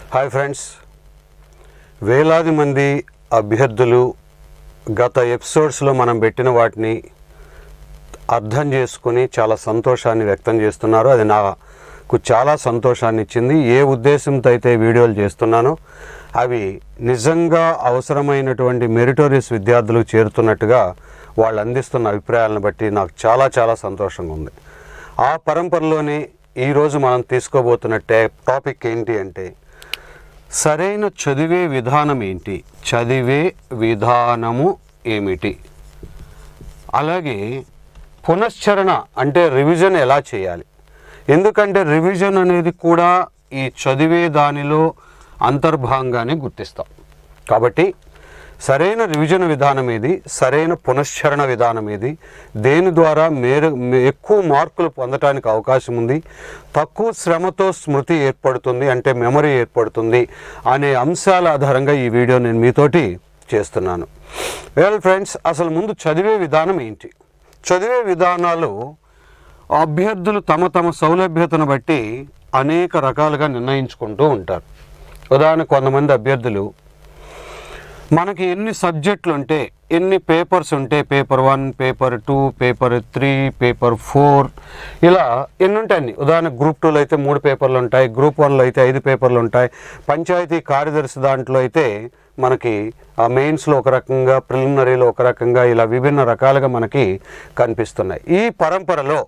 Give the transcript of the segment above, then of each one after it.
Hi friends వేలాది మంది అభ్యర్థులు గత ఎపిసోడ్స్లో మనం పెట్టిన వాటిని అర్థం చేసుకుని చాలా సంతోషాన్ని వ్యక్తం చేస్తున్నారు అది నాకు చాలా సంతోషాన్ని ఇచ్చింది ఏ ఉద్దేశంతో అయితే వీడియోలు చేస్తున్నానో అవి నిజంగా అవసరమైనటువంటి మెరిటోరియస్ విద్యార్థులకు చేరుతున్నట్టుగా వాళ్ళు అందిస్తున్న అభిప్రాయాలను బట్టి నాకు చాలా చాలా సంతోషంగా ఉంది ఆ పరంపరలోనే ఈరోజు మనం తీసుకోబోతున్న టే టాపిక్ ఏంటి అంటే సరైన చదివే విధానం ఏంటి చదివే విధానము ఏమిటి అలాగే పునశ్చరణ అంటే రివిజన్ ఎలా చేయాలి ఎందుకంటే రివిజన్ అనేది కూడా ఈ చదివే దానిలో అంతర్భాగంగానే గుర్తిస్తాం కాబట్టి సరైన రివిజన్ విధానం ఏది సరైన పునశ్చరణ విధానం ఏది దేని ద్వారా మేర మే- ఎక్కువ మార్కులు పొందటానికి అవకాశం ఉంది తక్కువ శ్రమతో స్మృతి ఏర్పడుతుంది అంటే మెమరీ ఏర్పడుతుంది అనే అంశాల ఆధారంగా ఈ వీడియో నేను మీతోటి చేస్తున్నాను వెల్ ఫ్రెండ్స్ అసలు ముందు చదివే విధానం ఏంటి చదివే విధానాలు అభ్యర్థులు తమ తమ సౌలభ్యతను బట్టి అనేక రకాలుగా నిర్ణయించుకుంటూ ఉంటారు ఉదాహరణ కొంతమంది అభ్యర్థులు మనకి ఎన్ని సబ్జెక్టులు ఉంటే ఎన్ని పేపర్స్ ఉంటే paper one paper two paper three paper four ఇలా ఎన్ని ఉంటాయి అన్ని ఉదాహరణ గ్రూప్ టూలో అయితే మూడు పేపర్లు ఉంటాయి గ్రూప్ వన్లో అయితే ఐదు పేపర్లు ఉంటాయి పంచాయతీ కార్యదర్శి దాంట్లో అయితే మనకి ఆ మెయిన్స్లో ఒక రకంగా ప్రిలిమినరీలో ఒక రకంగా ఇలా విభిన్న రకాలుగా మనకి కనిపిస్తున్నాయి ఈ పరంపరలో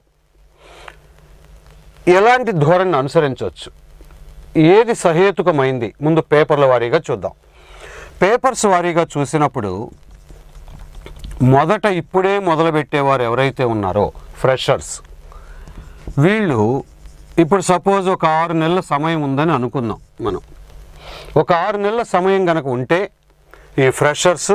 ఎలాంటి ధోరణిని అనుసరించవచ్చు ఏది సహేతుకమైంది ముందు పేపర్ల వారీగా చూద్దాం పేపర్స్ వారీగా చూసినప్పుడు మొదట ఇప్పుడే మొదలుపెట్టేవారు ఎవరైతే ఉన్నారో ఫ్రెషర్స్ వీళ్ళు ఇప్పుడు సపోజ్ ఒక ఆరు నెలల సమయం ఉందని అనుకుందాం మనం ఒక ఆరు నెలల సమయం కనుక ఉంటే ఈ ఫ్రెషర్స్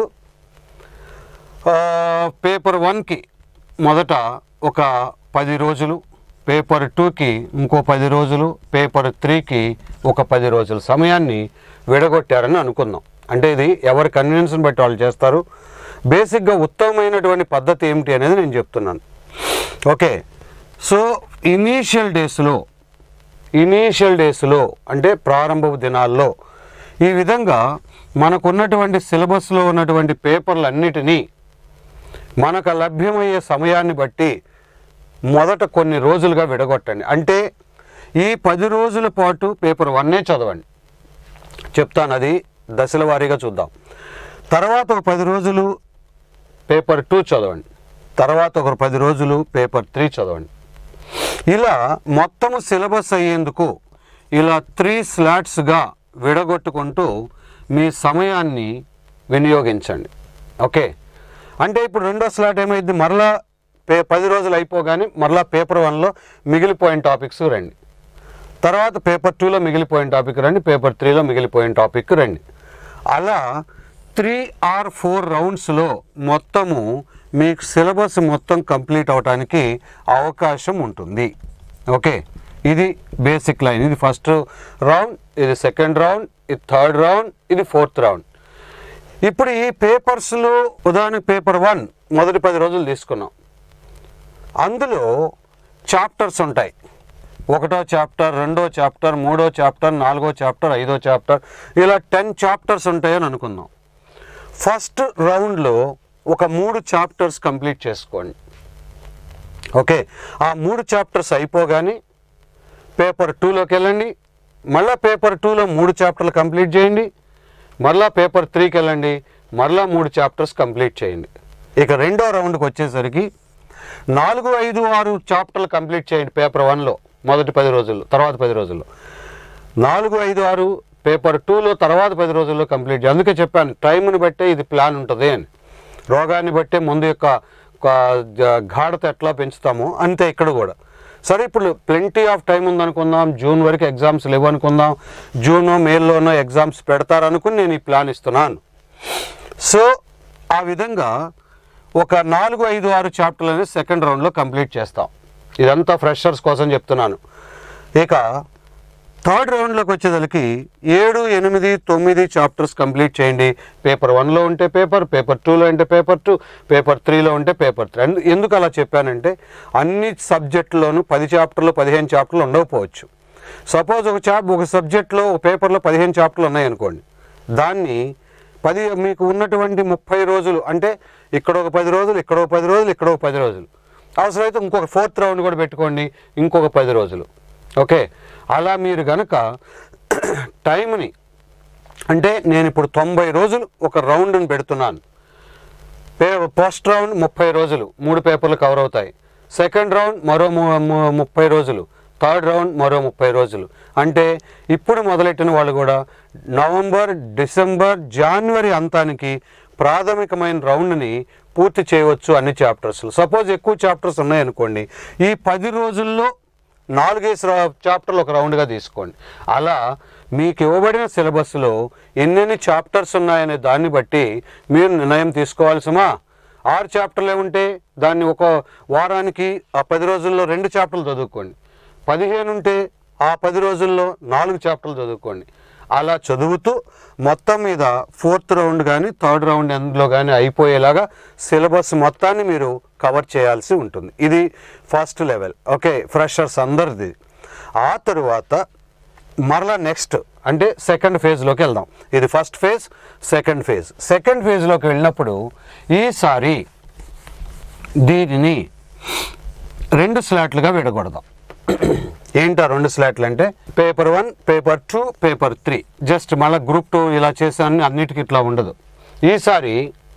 పేపర్ వన్కి మొదట ఒక పది రోజులు పేపర్ టూకి ఇంకో పది రోజులు పేపర్ త్రీకి ఒక పది రోజుల సమయాన్ని విడగొట్టారని అనుకుందాం అంటే ఇది ఎవరి కన్వీనియన్స్ని బట్టి వాళ్ళు చేస్తారు బేసిక్గా ఉత్తమమైనటువంటి పద్ధతి ఏమిటి అనేది నేను చెప్తున్నాను ఓకే సో ఇనీషియల్ డేస్లో ఇనీషియల్ డేస్లో అంటే ప్రారంభపు దినాల్లో ఈ విధంగా మనకున్నటువంటి సిలబస్లో ఉన్నటువంటి పేపర్లన్నిటినీ మనకు లభ్యమయ్యే సమయాన్ని బట్టి మొదట కొన్ని రోజులుగా విడగొట్టండి అంటే ఈ పది రోజుల పాటు పేపర్ వన్నే చదవండి చెప్తాను అది దశల వారీగా చూద్దాం తర్వాత ఒక పది రోజులు పేపర్ టూ చదవండి తర్వాత ఒక పది రోజులు పేపర్ త్రీ చదవండి ఇలా మొత్తము సిలబస్ అయ్యేందుకు ఇలా త్రీ స్లాట్స్గా విడగొట్టుకుంటూ మీ సమయాన్ని వినియోగించండి ఓకే అంటే ఇప్పుడు రెండో స్లాట్ ఏమైంది మరలా పే పది రోజులు అయిపోగానే మరలా పేపర్ వన్లో మిగిలిపోయిన టాపిక్స్ రండి తర్వాత పేపర్ టూలో మిగిలిపోయిన టాపిక్ రండి పేపర్ త్రీలో మిగిలిపోయిన టాపిక్ రండి అలా త్రీ ఆర్ ఫోర్ రౌండ్స్లో మొత్తము మీకు సిలబస్ మొత్తం కంప్లీట్ అవడానికి అవకాశం ఉంటుంది ఓకే ఇది బేసిక్ లైన్ ఇది ఫస్ట్ రౌండ్ ఇది సెకండ్ రౌండ్ ఇది థర్డ్ రౌండ్ ఇది ఫోర్త్ రౌండ్ ఇప్పుడు ఈ పేపర్స్లో ఉదాహరణకు పేపర్ వన్ మొదటి పది రోజులు తీసుకున్నాం అందులో చాప్టర్స్ ఉంటాయి ఒకటో చాప్టర్ రెండో చాప్టర్ మూడో చాప్టర్ నాలుగో చాప్టర్ ఐదో చాప్టర్ ఇలా టెన్ చాప్టర్స్ ఉంటాయని అనుకుందాం ఫస్ట్ రౌండ్లో ఒక మూడు చాప్టర్స్ కంప్లీట్ చేసుకోండి ఓకే ఆ మూడు చాప్టర్స్ అయిపోగానే పేపర్ టూలోకి వెళ్ళండి మళ్ళీ పేపర్ టూలో మూడు చాప్టర్లు కంప్లీట్ చేయండి మరలా పేపర్ త్రీకి వెళ్ళండి మరలా మూడు చాప్టర్స్ కంప్లీట్ చేయండి ఇక రెండో రౌండ్కి వచ్చేసరికి నాలుగు ఐదు ఆరు చాప్టర్లు కంప్లీట్ చేయండి పేపర్ వన్లో మొదటి పది రోజుల్లో తర్వాత పది రోజుల్లో నాలుగు ఐదు ఆరు పేపర్ టూలో తర్వాత పది రోజుల్లో కంప్లీట్ చేయాలి అందుకే చెప్పాను టైంని బట్టే ఇది ప్లాన్ ఉంటుంది అని రోగాన్ని బట్టే ముందు యొక్క ఒక జ- గాఢత ఎట్లా పెంచుతామో అంతే ఇక్కడ కూడా సరే ఇప్పుడు ప్లెంటీ ఆఫ్ టైం ఉందనుకుందాం జూన్ వరకు ఎగ్జామ్స్ లేవు అనుకుందాం జూన్ మేలోనో ఎగ్జామ్స్ పెడతారనుకుని నేను ఈ ప్లాన్ ఇస్తున్నాను సో ఆ విధంగా ఒక నాలుగు ఐదు ఆరు చాప్టర్లు అనేది సెకండ్ రౌండ్లో కంప్లీట్ చేస్తాం ఇదంతా ఫ్రెషర్స్ కోసం చెప్తున్నాను ఇక థర్డ్ రౌండ్లోకి వచ్చేసరికి ఏడు ఎనిమిది తొమ్మిది చాప్టర్స్ కంప్లీట్ చేయండి పేపర్ వన్లో ఉంటే పేపర్ పేపర్ టూలో ఉంటే పేపర్ టూ పేపర్ త్రీలో ఉంటే పేపర్ త్రీ ఎందుకు అలా చెప్పానంటే అన్ని సబ్జెక్టులోనూ పది చాప్టర్లు పదిహేను చాప్టర్లు ఉండకపోవచ్చు సపోజ్ ఒక చాప్ ఒక సబ్జెక్ట్లో ఒక పేపర్లో పదిహేను చాప్టర్లు ఉన్నాయనుకోండి దాన్ని పది మీకు ఉన్నటువంటి ముప్పై రోజులు అంటే ఇక్కడ ఒక పది రోజులు ఇక్కడ ఒక పది రోజులు ఇక్కడ ఒక పది రోజులు అవసరమైతే ఇంకొక ఫోర్త్ రౌండ్ కూడా పెట్టుకోండి ఇంకొక పది రోజులు ఓకే అలా మీరు గనక టైంని అంటే నేను ఇప్పుడు తొంభై రోజులు ఒక రౌండ్ని పెడుతున్నాను పే ఫస్ట్ రౌండ్ ముప్పై రోజులు మూడు పేపర్లు కవర్ అవుతాయి సెకండ్ రౌండ్ మరో ము- ము- ముప్పై రోజులు థర్డ్ రౌండ్ మరో ముప్పై రోజులు అంటే ఇప్పుడు మొదలెట్టిన వాళ్ళు కూడా నవంబర్ డిసెంబర్ జనవరి అంతానికి ప్రాథమికమైన రౌండ్ని పూర్తి చేయవచ్చు అన్ని చాప్టర్స్లు సపోజ్ ఎక్కువ చాప్టర్స్ ఉన్నాయనుకోండి ఈ పది రోజుల్లో నాలుగేసి రా- చాప్టర్లు ఒక రౌండ్గా తీసుకోండి అలా మీకు ఇవ్వబడిన సిలబస్లో ఎన్నెన్ని చాప్టర్స్ ఉన్నాయనే దాన్ని బట్టి మీరు నిర్ణయం తీసుకోవాల్సిమా ఆరు చాప్టర్లు ఏముంటే దాన్ని ఒక వారానికి ఆ పది రోజుల్లో రెండు చాప్టర్లు చదువుకోండి పదిహేను ఉంటే ఆ పది రోజుల్లో నాలుగు చాప్టర్లు చదువుకోండి అలా చదువుతూ మొత్తం మీద ఫోర్త్ రౌండ్ కానీ థర్డ్ రౌండ్ అందులో కానీ అయిపోయేలాగా సిలబస్ మొత్తాన్ని మీరు కవర్ చేయాల్సి ఉంటుంది ఇది ఫస్ట్ లెవెల్ ఓకే ఫ్రెషర్స్ అందరిది ఆ తరువాత మరలా నెక్స్ట్ అంటే సెకండ్ ఫేజ్లోకి వెళ్దాం ఇది first phase second phase second ఫేజ్లోకి వెళ్ళినప్పుడు ఈసారి దీనిని రెండు స్లాట్లుగా విడగొడదాం ఏంటా రెండు స్లాట్లు అంటే paper one paper two paper three just మళ్ళీ గ్రూప్ టూ ఇలా చేసాను అన్నిటికీ ఇట్లా ఉండదు ఈసారి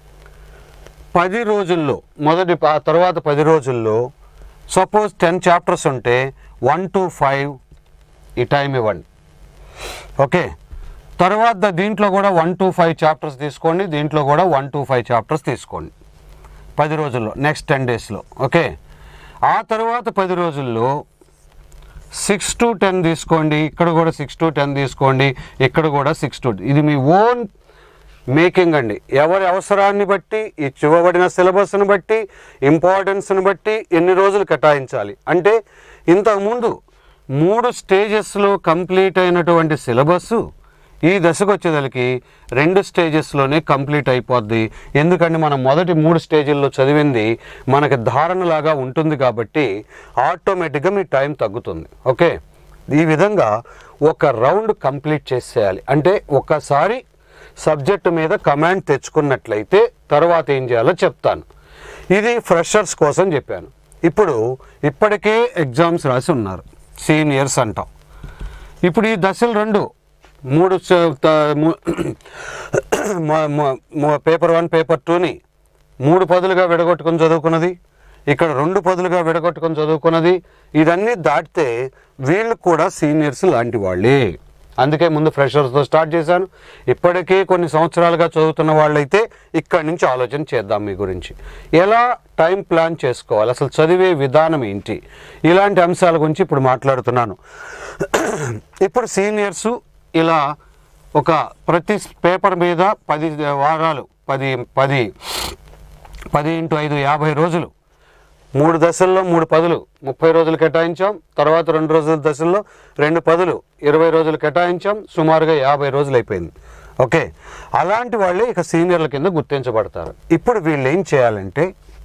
పది రోజుల్లో మొదటి ఆ తర్వాత పది రోజుల్లో సపోజ్ టెన్ చాప్టర్స్ ఉంటే వన్ టు ఫైవ్ ఈ టైం ఇవ్వండి ఓకే తర్వాత దీంట్లో కూడా వన్ టు ఫైవ్ చాప్టర్స్ తీసుకోండి దీంట్లో కూడా వన్ టు ఫైవ్ చాప్టర్స్ తీసుకోండి పది రోజుల్లో నెక్స్ట్ టెన్ డేస్లో ఓకే ఆ తర్వాత పది రోజుల్లో సిక్స్ టు టెన్ తీసుకోండి ఇక్కడ కూడా సిక్స్ టు టెన్ తీసుకోండి ఇక్కడ కూడా సిక్స్ టు ఇది మీ ఓన్ మేకింగ్ అండి ఎవరి అవసరాన్ని బట్టి ఇవ్వబడిన సిలబస్ని బట్టి ఇంపార్టెన్స్ని బట్టి ఎన్ని రోజులు కేటాయించాలి అంటే ఇంతకుముందు మూడు స్టేజెస్లో కంప్లీట్ అయినటువంటి సిలబస్ ఈ దశకు వచ్చేదలికి రెండు స్టేజెస్లోనే కంప్లీట్ అయిపోద్ది ఎందుకంటే మనం మొదటి మూడు స్టేజీల్లో చదివింది మనకి ధారణలాగా ఉంటుంది కాబట్టి ఆటోమేటిక్గా మీ టైం తగ్గుతుంది ఓకే ఈ విధంగా ఒక రౌండ్ కంప్లీట్ చేసేయాలి అంటే ఒకసారి సబ్జెక్టు మీద కమాండ్ తెచ్చుకున్నట్లయితే తర్వాత ఏం చేయాలో చెప్తాను ఇది ఫ్రెషర్స్ కోసం చెప్పాను ఇప్పుడు ఇప్పటికే ఎగ్జామ్స్ రాసి ఉన్నారు సీనియర్స్ అంటాం ఇప్పుడు ఈ దశలు రెండు మూడు చ- త- ము- మ- మ- మ- పేపర్ వన్ పేపర్ టూని మూడు పదులుగా విడగొట్టుకొని చదువుకున్నది ఇక్కడ రెండు పదులుగా విడగొట్టుకొని చదువుకున్నది ఇదన్నీ దాటితే వీళ్ళు కూడా సీనియర్స్ లాంటి వాళ్ళే అందుకే ముందు ఫ్రెషర్స్తో స్టార్ట్ చేశాను ఇప్పటికీ కొన్ని సంవత్సరాలుగా చదువుతున్న వాళ్ళైతే ఇక్కడి నుంచి ఆలోచన చేద్దాం మీ గురించి ఎలా టైం ప్లాన్ చేసుకోవాలి అసలు చదివే విధానం ఏంటి ఇలాంటి అంశాల గురించి ఇప్పుడు మాట్లాడుతున్నాను ఇప్పుడు సీనియర్స్ ఇలా ఒక ప్రతి పేపర్ మీద పది వారాలు పది పది పది ఇంటూ ఐదు యాభై రోజులు మూడు దశల్లో మూడు పదులు ముప్పై రోజులు కేటాయించాం తర్వాత రెండు రోజుల దశల్లో రెండు పదులు ఇరవై రోజులు కేటాయించాం సుమారుగా యాభై రోజులు అయిపోయింది ఓకే అలాంటి వాళ్ళే ఇక సీనియర్ల కింద గుర్తించబడతారు ఇప్పుడు వీళ్ళు ఏం చేయాలంటే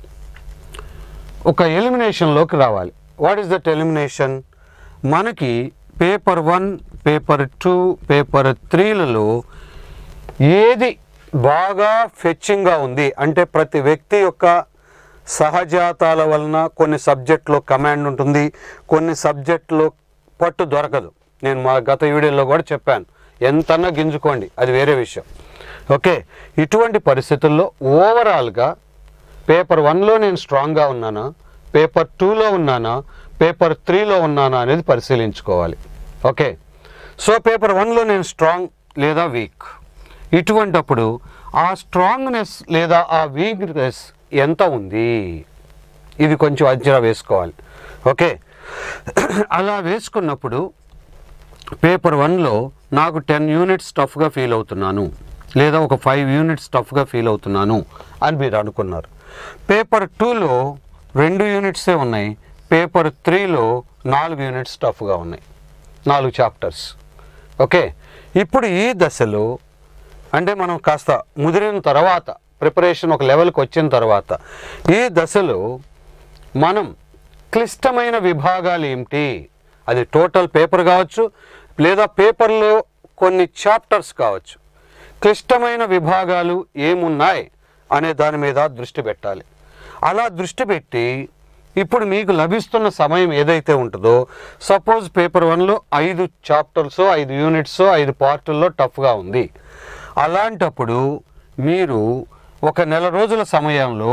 ఒక ఎలిమినేషన్లోకి రావాలి వాట్ ఈస్ దట్ ఎలిమినేషన్ మనకి paper one paper two paper త్రీలలో ఏది బాగా ఫెచ్చింగ్గా ఉంది అంటే ప్రతి వ్యక్తి యొక్క సహజాతాల వలన కొన్ని సబ్జెక్టులో కమాండ్ ఉంటుంది కొన్ని సబ్జెక్టులో పట్టు దొరకదు నేను మా గత వీడియోలో కూడా చెప్పాను ఎంతన్నా గింజుకోండి అది వేరే విషయం ఓకే ఇటువంటి పరిస్థితుల్లో ఓవరాల్గా పేపర్ వన్లో నేను స్ట్రాంగ్గా ఉన్నానా పేపర్ టూలో ఉన్నానా పేపర్ త్రీలో ఉన్నానా అనేది పరిశీలించుకోవాలి ఓకే సో పేపర్ వన్లో నేను స్ట్రాంగ్ లేదా వీక్ ఇటువంటప్పుడు ఆ స్ట్రాంగ్నెస్ లేదా ఆ వీక్నెస్ ఎంత ఉంది ఇది కొంచెం అంచనా వేసుకోవాలి ఓకే అలా వేసుకున్నప్పుడు పేపర్ వన్లో నాకు టెన్ యూనిట్స్ టఫ్గా ఫీల్ అవుతున్నాను లేదా ఒక ఫైవ్ యూనిట్స్ టఫ్గా ఫీల్ అవుతున్నాను అని మీరు అనుకున్నారు పేపర్ టూలో రెండు యూనిట్సే ఉన్నాయి పేపర్ త్రీలో నాలుగు యూనిట్స్ టఫ్గా ఉన్నాయి నాలుగు చాప్టర్స్ ఓకే ఇప్పుడు ఈ దశలో అంటే మనం కాస్త ముదిరిన తర్వాత ప్రిపరేషన్ ఒక లెవెల్కి వచ్చిన తర్వాత ఈ దశలో మనం క్లిష్టమైన విభాగాలు ఏమిటి అది టోటల్ పేపర్ కావచ్చు లేదా పేపర్లో కొన్ని చాప్టర్స్ కావచ్చు క్లిష్టమైన విభాగాలు ఏమున్నాయి అనే దాని మీద దృష్టి పెట్టాలి అలా దృష్టి పెట్టి ఇప్పుడు మీకు లభిస్తున్న సమయం ఏదైతే ఉంటుందో సపోజ్ పేపర్ వన్లో ఐదు చాప్టర్స్ ఐదు యూనిట్స్ ఐదు పార్టుల్లో టఫ్గా ఉంది అలాంటప్పుడు మీరు ఒక నెల రోజుల సమయంలో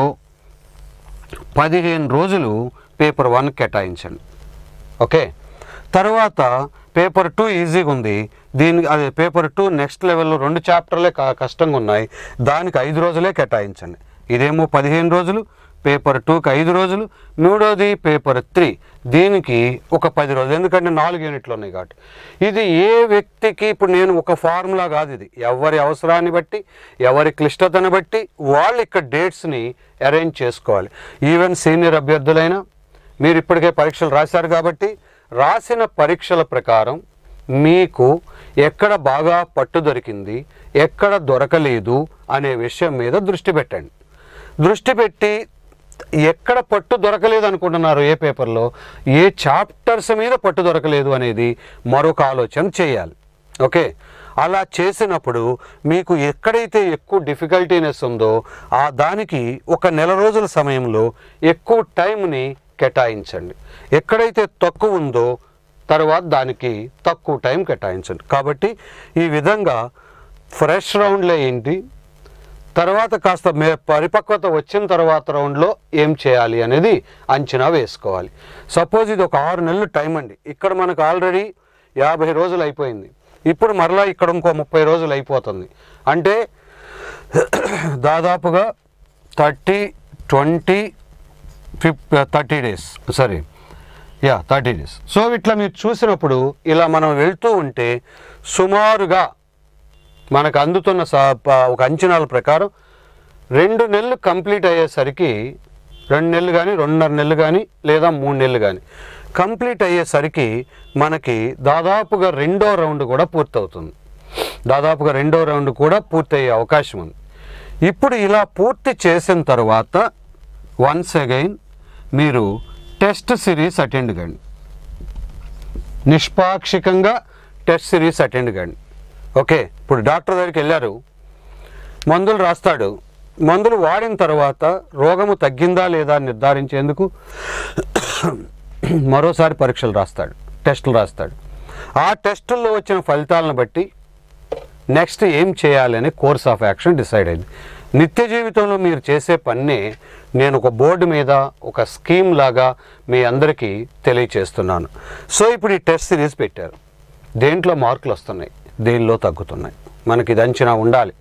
పదిహేను రోజులు పేపర్ వన్ కేటాయించండి ఓకే తర్వాత పేపర్ టూ ఈజీగా ఉంది దీనికి అదే పేపర్ టూ నెక్స్ట్ లెవెల్లో రెండు చాప్టర్లే క- కష్టంగా ఉన్నాయి దానికి ఐదు రోజులే కేటాయించండి ఇదేమో పదిహేను రోజులు పేపర్ టూకి ఐదు రోజులు మూడోది పేపర్ త్రీ దీనికి ఒక పది రోజులు ఎందుకంటే నాలుగు యూనిట్లు ఉన్నాయి కాబట్టి ఇది ఏ వ్యక్తికి ఇప్పుడు నేను ఒక ఫార్ములా కాదు ఇది ఎవరి అవసరాన్ని బట్టి ఎవరి క్లిష్టతను బట్టి వాళ్ళు ఇక్కడ డేట్స్ని అరేంజ్ చేసుకోవాలి ఈవెన్ సీనియర్ అభ్యర్థులైనా మీరు ఇప్పటికే పరీక్షలు రాశారు కాబట్టి రాసిన పరీక్షల ప్రకారం మీకు ఎక్కడ బాగా పట్టు దొరికింది ఎక్కడ దొరకలేదు అనే విషయం మీద దృష్టి పెట్టండి దృష్టి పెట్టి ఎక్కడ పట్టు దొరకలేదు అనుకుంటున్నారు ఏ పేపర్లో ఏ చాప్టర్స్ మీద పట్టు దొరకలేదు అనేది మరొక ఆలోచన చేయాలి ఓకే అలా చేసినప్పుడు మీకు ఎక్కడైతే ఎక్కువ డిఫికల్టీనెస్ ఉందో ఆ దానికి ఒక నెల రోజుల సమయంలో ఎక్కువ టైంని కేటాయించండి ఎక్కడైతే తక్కువ ఉందో తర్వాత దానికి తక్కువ టైం కేటాయించండి కాబట్టి ఈ విధంగా ఫ్రెష్ రౌండ్లో ఏంటి తర్వాత కాస్త మే పరిపక్వత వచ్చిన తర్వాత రౌండ్లో ఏం చేయాలి అనేది అంచనా వేసుకోవాలి సపోజ్ ఇది ఒక ఆరు నెలలు టైం అండి ఇక్కడ మనకు ఆల్రెడీ యాభై రోజులు అయిపోయింది ఇప్పుడు మరలా ఇక్కడ ఇంకో ముప్పై రోజులు అయిపోతుంది అంటే దాదాపుగా thirty twenty fif thirty days sorry yeah thirty days so ఇట్లా మీరు చూసినప్పుడు ఇలా మనం వెళ్తూ ఉంటే సుమారుగా మనకు అందుతున్న సా- ప- ఒక అంచనాల ప్రకారం రెండు నెలలు కంప్లీట్ అయ్యేసరికి రెండు నెలలు కానీ రెండున్నర నెలలు కానీ లేదా మూడు నెలలు కానీ కంప్లీట్ అయ్యేసరికి మనకి దాదాపుగా రెండో రౌండ్ కూడా పూర్తవుతుంది దాదాపుగా రెండో రౌండ్ కూడా పూర్తయ్యే అవకాశం ఉంది ఇప్పుడు ఇలా పూర్తి చేసిన తర్వాత వన్స్ అగైన్ మీరు టెస్ట్ సిరీస్ అటెండ్ కండి నిష్పాక్షికంగా టెస్ట్ సిరీస్ అటెండ్ కండి ఓకే ఇప్పుడు డాక్టర్ దగ్గరికి వెళ్ళారు మందులు రాస్తాడు మందులు వాడిన తర్వాత రోగము తగ్గిందా లేదా అని నిర్ధారించేందుకు మరోసారి పరీక్షలు రాస్తాడు టెస్టులు రాస్తాడు ఆ టెస్టుల్లో వచ్చిన ఫలితాలను బట్టి నెక్స్ట్ ఏం చేయాలి అనే కోర్స్ ఆఫ్ యాక్షన్ డిసైడ్ అయింది నిత్య జీవితంలో మీరు చేసే పన్నే నేను ఒక బోర్డు మీద ఒక స్కీమ్ లాగా మీ అందరికీ తెలియచేస్తున్నాను సో ఇప్పుడు ఈ టెస్ట్ సిరీస్ పెట్టారు దేంట్లో మార్కులు వస్తున్నాయి దేనిలో తగ్గుతున్నాయి మనకి ఇది అంచనా ఉండాలి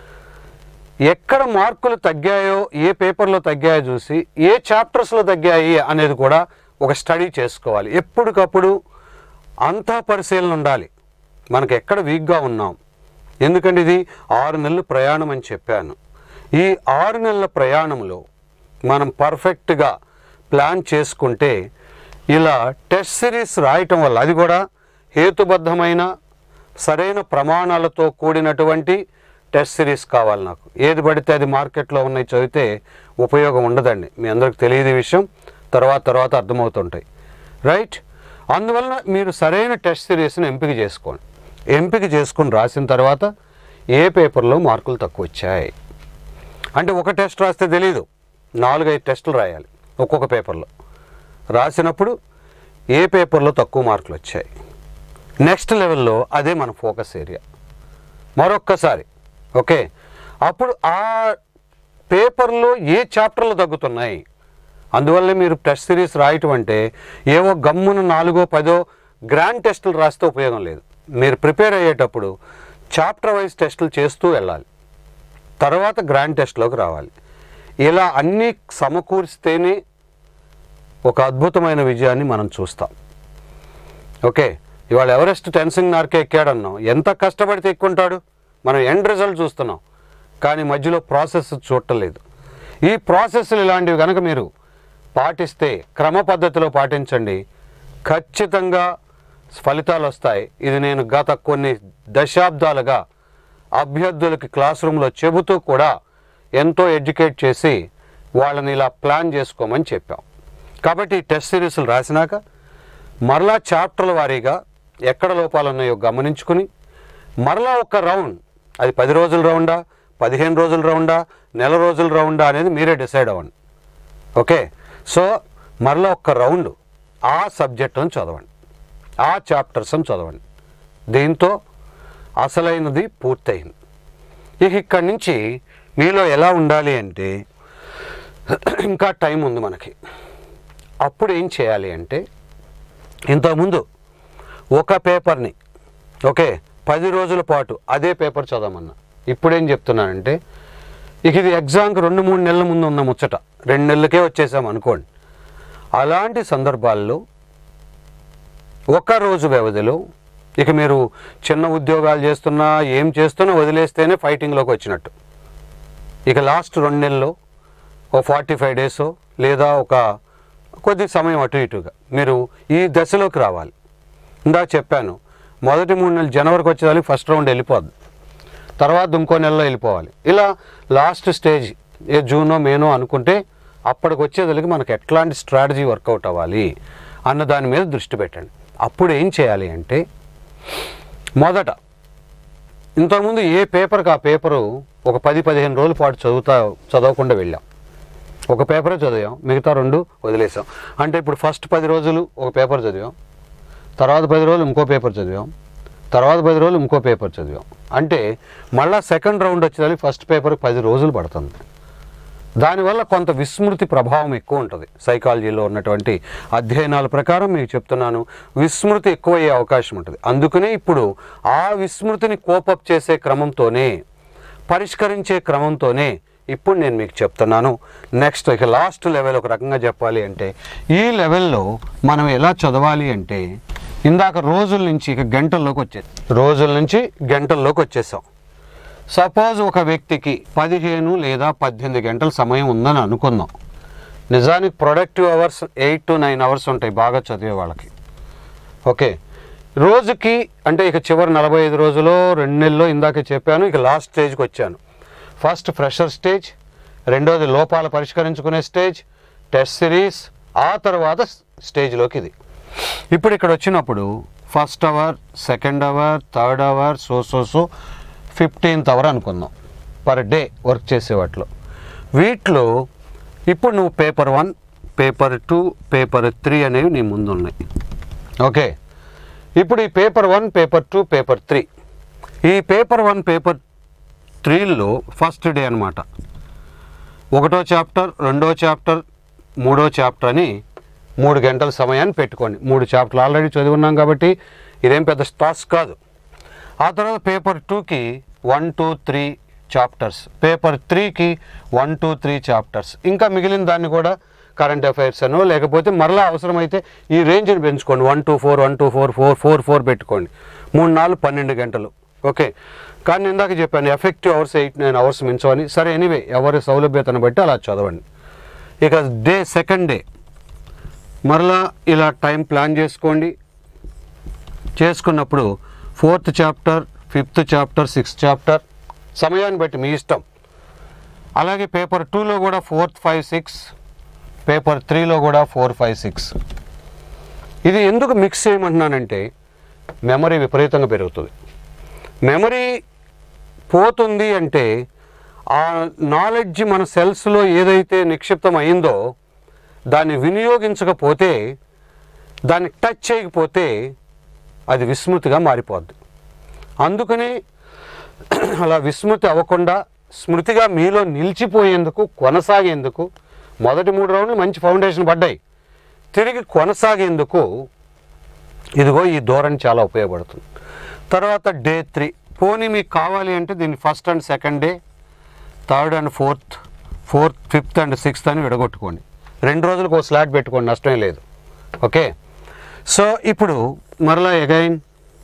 ఎక్కడ మార్కులు తగ్గాయో ఏ పేపర్లో తగ్గాయో చూసి ఏ చాప్టర్స్లో తగ్గాయి అనేది కూడా ఒక స్టడీ చేసుకోవాలి ఎప్పటికప్పుడు అంతా పరిశీలన ఉండాలి మనకి ఎక్కడ వీక్గా ఉన్నాం ఎందుకంటే ఇది ఆరు నెలలు ప్రయాణం అని చెప్పాను ఈ ఆరు నెలల ప్రయాణంలో మనం పర్ఫెక్ట్గా ప్లాన్ చేసుకుంటే ఇలా టెస్ట్ సిరీస్ రాయటం వల్ల అది కూడా హేతుబద్ధమైన సరైన ప్రమాణాలతో కూడినటువంటి టెస్ట్ సిరీస్ కావాలి నాకు ఏది పడితే అది మార్కెట్లో ఉన్నాయి చదివితే ఉపయోగం ఉండదండి మీ అందరికి తెలియదు ఈ విషయం తర్వాత తర్వాత అర్థమవుతుంటాయి రైట్ అందువలన మీరు సరైన టెస్ట్ సిరీస్ని ఎంపిక చేసుకోండి ఎంపిక చేసుకుని రాసిన తర్వాత ఏ పేపర్లో మార్కులు తక్కువ వచ్చాయి అంటే ఒక టెస్ట్ రాస్తే తెలీదు నాలుగైదు టెస్టులు రాయాలి ఒక్కొక్క పేపర్లో రాసినప్పుడు ఏ పేపర్లో తక్కువ మార్కులు వచ్చాయి నెక్స్ట్ లెవెల్లో అదే మన ఫోకస్ ఏరియా మరొక్కసారి ఓకే అప్పుడు ఆ పేపర్లో ఏ చాప్టర్లు తగ్గుతున్నాయి అందువల్లే మీరు టెస్ట్ సిరీస్ రాయటం అంటే ఏవో గమ్మున నాలుగో పదో గ్రాండ్ టెస్టులు రాస్తే ఉపయోగం లేదు మీరు ప్రిపేర్ అయ్యేటప్పుడు చాప్టర్ వైజ్ టెస్టులు చేస్తూ వెళ్ళాలి తర్వాత గ్రాండ్ టెస్ట్లోకి రావాలి ఇలా అన్నీ సమకూర్చితేనే ఒక అద్భుతమైన విజయాన్ని మనం చూస్తాం ఓకే ఇవాళ ఎవరెస్ట్ టెన్సింగ్ నార్కే ఎక్కాడన్నాం ఎంత కష్టపడితే ఎక్కుంటాడు మనం ఎండ్ రిజల్ట్ చూస్తున్నాం కానీ మధ్యలో ప్రాసెస్ చూడలేదు ఈ ప్రాసెస్లు ఇలాంటివి కనుక మీరు పాటిస్తే క్రమ పద్ధతిలో పాటించండి ఖచ్చితంగా ఫలితాలు వస్తాయి ఇది నేను గత కొన్ని దశాబ్దాలుగా అభ్యర్థులకి క్లాస్ రూమ్లో చెబుతూ కూడా ఎంతో ఎడ్యుకేట్ చేసి వాళ్ళని ఇలా ప్లాన్ చేసుకోమని చెప్పాం కాబట్టి ఈ టెస్ట్ సిరీస్లు రాసినాక మరలా చాప్టర్ల వారీగా ఎక్కడ లోపాలు ఉన్నాయో గమనించుకుని మరలా ఒక రౌండ్ అది పది రోజుల రౌండా పదిహేను రోజుల రౌండా నెల రోజుల రౌండా అనేది మీరే డిసైడ్ అవ్వండి ఓకే సో మరలా ఒక్క రౌండ్ ఆ సబ్జెక్టును చదవండి ఆ చాప్టర్స్ని చదవండి దీంతో అసలైనది పూర్తయింది ఇక ఇక్కడి నుంచి మీలో ఎలా ఉండాలి అంటే ఇంకా టైం ఉంది మనకి అప్పుడు ఏం చేయాలి అంటే ఇంతకుముందు ఒక పేపర్ని ఓకే పది రోజుల పాటు అదే పేపర్ చదవమన్నా ఇప్పుడేం చెప్తున్నానంటే ఇక ఇది ఎగ్జామ్కి రెండు మూడు నెలల ముందు ఉన్న ముచ్చట రెండు నెలలకే వచ్చేసాం అనుకోండి అలాంటి సందర్భాల్లో ఒక రోజు వ్యవధిలో ఇక మీరు చిన్న ఉద్యోగాలు చేస్తున్నా ఏం చేస్తున్నా వదిలేస్తేనే ఫైటింగ్లోకి వచ్చినట్టు ఇక లాస్ట్ రెండు నెలల్లో ఓ ఫార్టీ ఫైవ్ డేస్ లేదా ఒక కొద్ది సమయం అటు ఇటుగా మీరు ఈ దశలోకి రావాలి ఇందాక చెప్పాను మొదటి మూడు నెలలు జనవరికి వచ్చేదానికి ఫస్ట్ రౌండ్ వెళ్ళిపోద్ది తర్వాత ఇంకో నెలలో వెళ్ళిపోవాలి ఇలా లాస్ట్ స్టేజ్ ఏ జూనో మేనో అనుకుంటే అప్పటికి వచ్చేదానికి మనకు ఎట్లాంటి స్ట్రాటజీ వర్కౌట్ అవ్వాలి అన్న దాని మీద దృష్టి పెట్టండి అప్పుడు ఏం చేయాలి అంటే మొదట ఇంతకుముందు ఏ పేపర్కి ఆ పేపరు ఒక పది పదిహేను రోజుల పాటు చదువుతా చదవకుండా వెళ్ళాం ఒక పేపరే చదివాం మిగతా రెండు వదిలేసాం అంటే ఇప్పుడు ఫస్ట్ పది రోజులు ఒక పేపర్ చదివాం తర్వాత పది రోజులు ఇంకో పేపర్ చదివాం తర్వాత పది రోజులు ఇంకో పేపర్ చదివాం అంటే మళ్ళా సెకండ్ రౌండ్ వచ్చేదానికి ఫస్ట్ పేపర్కి పది రోజులు పడుతుంది దానివల్ల కొంత విస్మృతి ప్రభావం ఎక్కువ ఉంటుంది సైకాలజీలో ఉన్నటువంటి అధ్యయనాల ప్రకారం మీకు చెప్తున్నాను విస్మృతి ఎక్కువయ్యే అవకాశం ఉంటుంది అందుకనే ఇప్పుడు ఆ విస్మృతిని కోపప్ చేసే క్రమంతోనే పరిష్కరించే క్రమంతోనే ఇప్పుడు నేను మీకు చెప్తున్నాను నెక్స్ట్ ఇక లాస్ట్ లెవెల్ ఒక రకంగా చెప్పాలి అంటే ఈ లెవెల్లో మనం ఎలా చదవాలి అంటే ఇందాక రోజుల నుంచి ఇక గంటల్లోకి వచ్చే రోజుల నుంచి గంటల్లోకి వచ్చేసాం సపోజ్ ఒక వ్యక్తికి పదిహేను లేదా పద్దెనిమిది గంటల సమయం ఉందని అనుకుందాం నిజానికి productive hours eight to nine hours ఉంటాయి బాగా చదివే వాళ్ళకి ఓకే రోజుకి అంటే ఇక చివరి నలభై ఐదు రోజులో రెండు నెలల్లో ఇందాక చెప్పాను ఇక లాస్ట్ స్టేజ్కి వచ్చాను ఫస్ట్ ఫ్రెషర్ స్టేజ్ రెండోది లోపాలు పరిష్కరించుకునే స్టేజ్ టెస్ట్ సిరీస్ ఆ తర్వాత స్టేజ్లోకి ఇది ఇప్పుడు ఇక్కడ వచ్చినప్పుడు first hour second hour third hour so so so fifteenth hour అనుకుందాం పర్ డే వర్క్ చేసే వాటిలో వీటిలో ఇప్పుడు నువ్వు paper one paper two paper three అనేవి నీ ముందు ఉన్నాయి ఓకే ఇప్పుడు ఈ paper one paper two paper three ఈ పేపర్ వన్ పేపర్ త్రీలో ఫస్ట్ డే అనమాట ఒకటో చాప్టర్ రెండో చాప్టర్ మూడో చాప్టర్ అని మూడు గంటల సమయాన్ని పెట్టుకోండి మూడు చాప్టర్లు ఆల్రెడీ చదివి ఉన్నాం కాబట్టి ఇదేం పెద్ద టాస్క్ కాదు ఆ తర్వాత పేపర్ టూకి one two three chapters paper త్రీకి వన్ టూ త్రీ చాప్టర్స్ ఇంకా మిగిలిన దాన్ని కూడా కరెంట్ అఫైర్స్ అనో లేకపోతే మరలా అవసరమైతే ఈ రేంజ్ని పెంచుకోండి one two four one two four four four four పెట్టుకోండి మూడు నాలుగు పన్నెండు గంటలు ఓకే కానీ నేను ఇందాక చెప్పాను effective hours eight nine hours మించవని సరే ఎనీవే ఎవరి సౌలభ్యతను బట్టి అలా చదవండి ఇక డే సెకండ్ డే మరలా ఇలా టైం ప్లాన్ చేసుకోండి చేసుకున్నప్పుడు fourth chapter fifth chapter sixth chapter సమయాన్ని బట్టి మీ ఇష్టం అలాగే పేపర్ టూలో కూడా ఫోర్త్ ఫైవ్ సిక్స్ పేపర్ త్రీలో కూడా ఫోర్ ఫైవ్ సిక్స్ ఇది ఎందుకు మిక్స్ చేయమంటున్నానంటే మెమరీ విపరీతంగా పెరుగుతుంది మెమరీ పోతుంది అంటే ఆ నాలెడ్జ్ మన సెల్స్లో ఏదైతే నిక్షిప్తం అయిందో దాన్ని వినియోగించకపోతే దాన్ని టచ్ చేయకపోతే అది విస్మృతిగా మారిపోద్ది అందుకని అలా విస్మృతి అవ్వకుండా స్మృతిగా మీలో నిలిచిపోయేందుకు కొనసాగేందుకు మొదటి మూడు రౌండ్లు మంచి ఫౌండేషన్ పడ్డాయి తిరిగి కొనసాగేందుకు ఇదిగో ఈ ధోరణి చాలా ఉపయోగపడుతుంది తర్వాత డే త్రీ పోనీ మీకు కావాలి అంటే దీన్ని first and second day third and fourth fourth fifth and sixth అని విడగొట్టుకోండి రెండు రోజులకు ఒక స్లాట్ పెట్టుకోండి నష్టమే లేదు ఓకే సో ఇప్పుడు మరలా ఎగైన్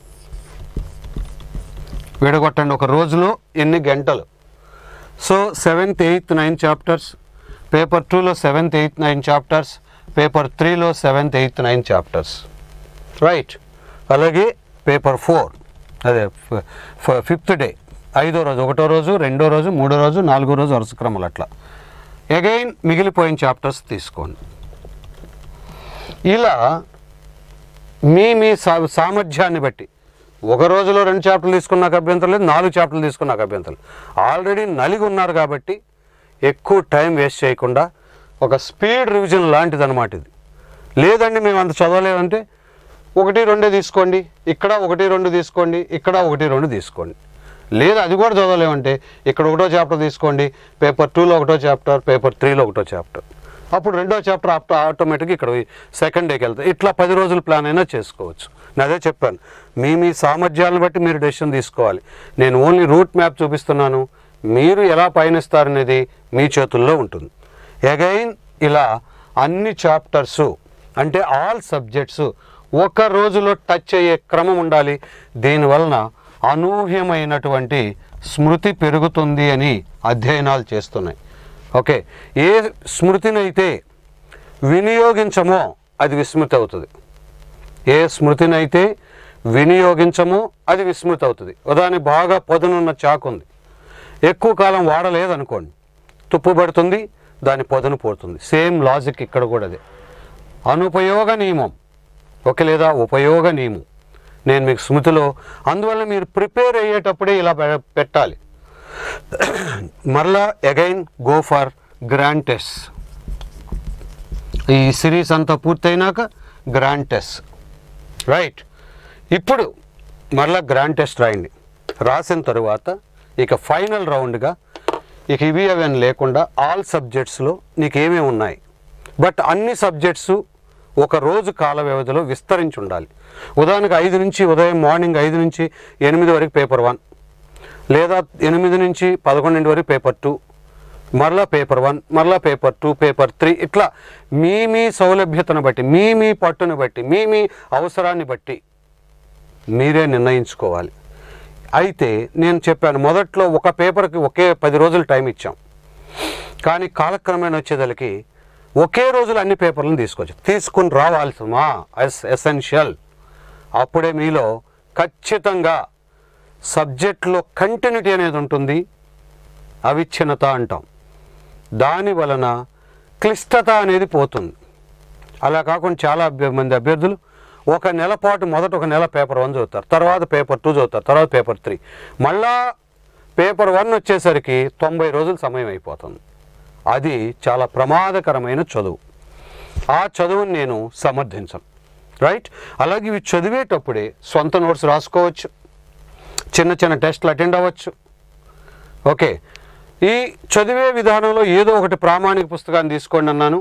విడగొట్టండి ఒక రోజులో ఎన్ని గంటలు so seventh eighth nine chapters paper టూలో seventh eighth nine chapters paper త్రీలో seventh eighth nine chapters right అలాగే పేపర్ ఫోర్ అదే ఫిఫ్త్ డే ఐదో రోజు ఒకటో రోజు రెండో రోజు మూడో రోజు నాలుగో రోజు వరుస క్రమాలు అట్లా అగైన్ మిగిలిపోయిన చాప్టర్స్ తీసుకోండి ఇలా మీ మీ సా సామర్థ్యాన్ని బట్టి ఒక రోజులో రెండు చాప్టర్లు తీసుకున్నాక అభ్యంతరం లేదు నాలుగు చాప్టర్లు తీసుకున్నాక అభ్యంతరం లేదు. ఆల్రెడీ నలిగి ఉన్నారు కాబట్టి ఎక్కువ టైం వేస్ట్ చేయకుండా ఒక స్పీడ్ రివిజన్ లాంటిది అనమాట ఇది లేదండి మేము అంత చదవలేదంటే ఒకటి రెండే తీసుకోండి ఇక్కడ ఒకటి రెండు తీసుకోండి ఇక్కడ ఒకటి రెండు తీసుకోండి లేదు అది కూడా చదవలేమంటే ఇక్కడ ఒకటో చాప్టర్ తీసుకోండి పేపర్ టూలో ఒకటో చాప్టర్ పేపర్ త్రీలో ఒకటో చాప్టర్ అప్పుడు రెండో చాప్టర్ ఆప్ట ఆటోమేటిక్గా ఇక్కడ సెకండ్ డేకి వెళ్తాయి ఇట్లా పది రోజుల ప్లాన్ అయినా చేసుకోవచ్చు నేను అదే చెప్పాను మీ మీ సామర్థ్యాలను బట్టి మీరు డెసిషన్ తీసుకోవాలి నేను ఓన్లీ రూట్ మ్యాప్ చూపిస్తున్నాను మీరు ఎలా పయనిస్తారనేది మీ చేతుల్లో ఉంటుంది అగైన్ ఇలా అన్ని చాప్టర్సు అంటే ఆల్ సబ్జెక్ట్స్ ఒక రోజులో టచ్ అయ్యే క్రమం ఉండాలి దీనివలన అనూహ్యమైనటువంటి స్మృతి పెరుగుతుంది అని అధ్యయనాలు చేస్తున్నాయి ఓకే ఏ స్మృతినైతే వినియోగించమో అది విస్మృతి అవుతుంది ఏ స్మృతినైతే వినియోగించమో అది విస్మృతి అవుతుంది ఉదాహరణ బాగా పొదనున్న చాకు ఉంది ఎక్కువ కాలం వాడలేదనుకోండి తుప్పు పడుతుంది దాని పొదను పోతుంది సేమ్ లాజిక్ ఇక్కడ కూడా అదే అనుపయోగ నియమం ఓకే లేదా ఉపయోగ నియమం నేను మీకు స్మృతిలో అందువల్ల మీరు ప్రిపేర్ అయ్యేటప్పుడే ఇలా పె- పెట్టాలి మరలా again go for grand test ఈ సిరీస్ అంతా పూర్తయినాక గ్రాండ్ టెస్ట్ రైట్ ఇప్పుడు మరలా గ్రాండ్ టెస్ట్ రాయండి రాసిన తరువాత ఇక ఫైనల్ రౌండ్గా ఇక ఇవి అవి అని లేకుండా ఆల్ సబ్జెక్ట్స్లో నీకు ఏమేమి ఉన్నాయి బట్ అన్ని సబ్జెక్ట్స్ ఒక రోజు కాల వ్యవధిలో విస్తరించి ఉండాలి ఉదాహరణకు ఐదు నుంచి ఉదయం మార్నింగ్ ఐదు నుంచి ఎనిమిది వరకు పేపర్ వన్ లేదా ఎనిమిది నుంచి పదకొండింటి వరకు పేపర్ టూ మరలా పేపర్ వన్ మరలా పేపర్ టూ పేపర్ త్రీ ఇట్లా మీ మీ సౌలభ్యతను బట్టి మీ మీ పట్టును బట్టి మీ మీ అవసరాన్ని బట్టి మీరే నిర్ణయించుకోవాలి అయితే నేను చెప్పాను మొదట్లో ఒక పేపర్కి ఒకే పది రోజులు టైం ఇచ్చాం కానీ కాలక్రమేణా వచ్చేదలకి ఒకే రోజులో అన్ని పేపర్లను తీసుకొచ్చు తీసుకుని రావాల్సిమా ఎస్ ఎసెన్షియల్ అప్పుడే మీలో ఖచ్చితంగా సబ్జెక్ట్లో కంటిన్యూటీ అనేది ఉంటుంది అవిచ్ఛిన్నత అంటాం దాని వలన క్లిష్టత అనేది పోతుంది అలా కాకుండా చాలా అభ్య- మంది అభ్యర్థులు ఒక నెల పాటు మొదట ఒక నెల పేపర్ వన్ చదువుతారు తర్వాత పేపర్ టూ చదువుతారు తర్వాత పేపర్ త్రీ మళ్ళా పేపర్ వన్ వచ్చేసరికి తొంభై రోజులు సమయం అయిపోతుంది అది చాలా ప్రమాదకరమైన చదువు ఆ చదువుని నేను సమర్థించను రైట్ అలాగే ఇవి చదివేటప్పుడే సొంత నోట్స్ రాసుకోవచ్చు చిన్న చిన్న టెస్ట్లు అటెండ్ అవ్వచ్చు ఓకే ఈ చదివే విధానంలో ఏదో ఒకటి ప్రామాణిక పుస్తకాన్ని తీసుకోండి అన్నాను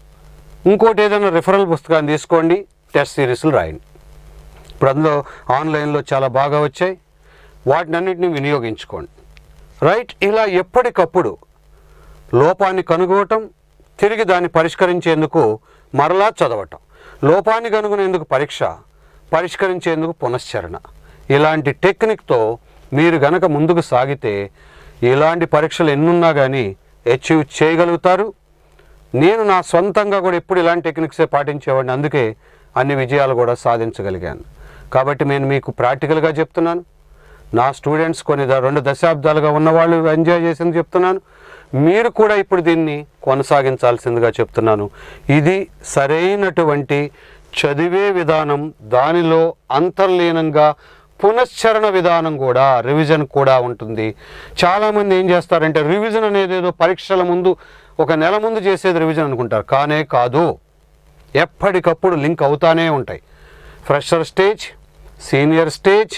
ఇంకోటి ఏదైనా రిఫరల్ పుస్తకాన్ని తీసుకోండి టెస్ట్ సిరీస్లు రాయండి ఇప్పుడు అందులో ఆన్లైన్లో చాలా బాగా వచ్చాయి వాటిని అన్నింటినీ వినియోగించుకోండి రైట్ ఇలా ఎప్పటికప్పుడు లోపాన్ని కనుగొనటం తిరిగి దాన్ని పరిష్కరించేందుకు మరలా చదవటం లోపాన్ని కనుగొనేందుకు పరీక్ష పరిష్కరించేందుకు పునశ్చరణ ఇలాంటి టెక్నిక్తో మీరు గనక ముందుకు సాగితే ఇలాంటి పరీక్షలు ఎన్నున్నా కానీ అచీవ్ చేయగలుగుతారు నేను నా సొంతంగా కూడా ఎప్పుడు ఇలాంటి టెక్నిక్సే పాటించేవాడిని అందుకే అన్ని విజయాలు కూడా సాధించగలిగాను కాబట్టి నేను మీకు ప్రాక్టికల్గా చెప్తున్నాను నా స్టూడెంట్స్ కొన్ని ద- రెండు దశాబ్దాలుగా ఉన్నవాళ్ళు ఎంజాయ్ చేసింది చెప్తున్నాను మీరు కూడా ఇప్పుడు దీన్ని కొనసాగించాల్సిందిగా చెప్తున్నాను ఇది సరైనటువంటి చదివే విధానం దానిలో అంతర్లీనంగా పునశ్చరణ విధానం కూడా రివిజన్ కూడా ఉంటుంది చాలామంది ఏం చేస్తారంటే రివిజన్ అనేది ఏదో పరీక్షల ముందు ఒక నెల ముందు చేసేది రివిజన్ అనుకుంటారు కానే కాదు ఎప్పటికప్పుడు లింక్ అవుతానే ఉంటాయి fresher stage senior stage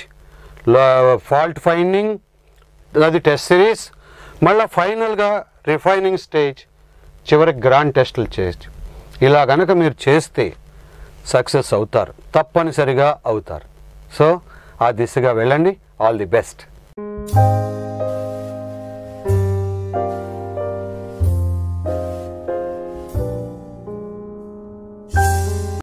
fault finding అది టెస్ట్ సిరీస్ మళ్ళీ ఫైనల్గా రిఫైనింగ్ స్టేజ్ చివరికి గ్రాండ్ టెస్టులు స్టేజ్ ఇలా గనక మీరు చేస్తే సక్సెస్ అవుతారు తప్పనిసరిగా అవుతారు సో ఆ దిశగా వెళ్ళండి ఆల్ ది బెస్ట్